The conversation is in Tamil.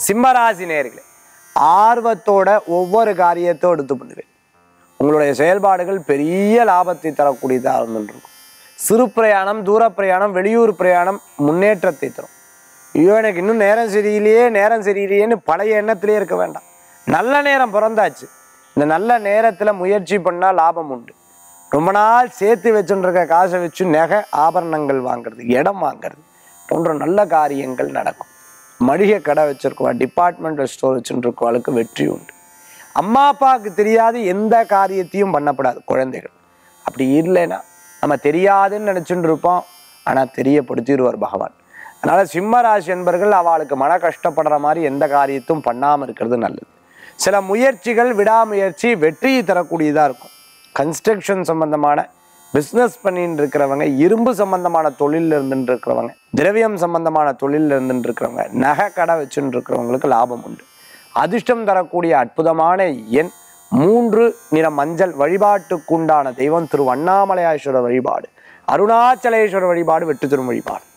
சிம்மராசி நேர்களே ஆர்வத்தோட ஒவ்வொரு காரியத்தை எடுத்து பண்ணுவேன் உங்களுடைய செயல்பாடுகள் பெரிய லாபத்தை தரக்கூடியதாக இருந்துருக்கும் சிறு பிரயாணம் தூர பிரயாணம் வெளியூர் பிரயாணம் முன்னேற்றத்தை தரும் ஐயோ எனக்கு இன்னும் நேரம் சரியில்லையே நேரம் சரியில்லையேன்னு பழைய எண்ணத்திலே இருக்க வேண்டாம் நல்ல நேரம் பிறந்தாச்சு இந்த நல்ல நேரத்தில் முயற்சி பண்ணால் லாபம் உண்டு ரொம்ப நாள் சேர்த்து வச்சுட்டு இருக்க காசை வச்சு நகை ஆபரணங்கள் வாங்குறது இடம் வாங்குறது போன்ற நல்ல காரியங்கள் நடக்கும் மளிகை கடை வச்சிருக்கவா டிபார்ட்மெண்டல் ஸ்டோர் வச்சுட்டு இருக்கவாளுக்கு வெற்றி உண்டு அம்மா அப்பாவுக்கு தெரியாது எந்த காரியத்தையும் பண்ணப்படாது குழந்தைகள் அப்படி இல்லைன்னா நம்ம தெரியாதுன்னு நினச்சிட்டு இருப்போம் ஆனால் தெரியப்படுத்திடுவார் பகவான் அதனால சிம்ம ராசி என்பர்கள் அவளுக்கு மன கஷ்டப்படுற மாதிரி எந்த காரியத்தையும் பண்ணாமல் இருக்கிறது நல்லது சில முயற்சிகள் விடாமுயற்சி வெற்றியை தரக்கூடியதாக இருக்கும் கன்ஸ்ட்ரக்ஷன் சம்பந்தமான பிஸ்னஸ் பண்ணிட்டு இருக்கிறவங்க இரும்பு சம்பந்தமான தொழிலில் இருந்துட்டு இருக்கிறவங்க திரவியம் சம்பந்தமான தொழிலில் இருந்துட்டு இருக்கிறவங்க நகை கடை வச்சுட்டு இருக்கிறவங்களுக்கு லாபம் உண்டு அதிர்ஷ்டம் தரக்கூடிய அற்புதமான எண் மூன்று நிற மஞ்சள் வழிபாட்டுக்குண்டான தெய்வம் திரு அண்ணாமலையாஸ்வரர் வழிபாடு அருணாச்சலேஸ்வரர் வழிபாடு வெற்றி தரும் வழிபாடு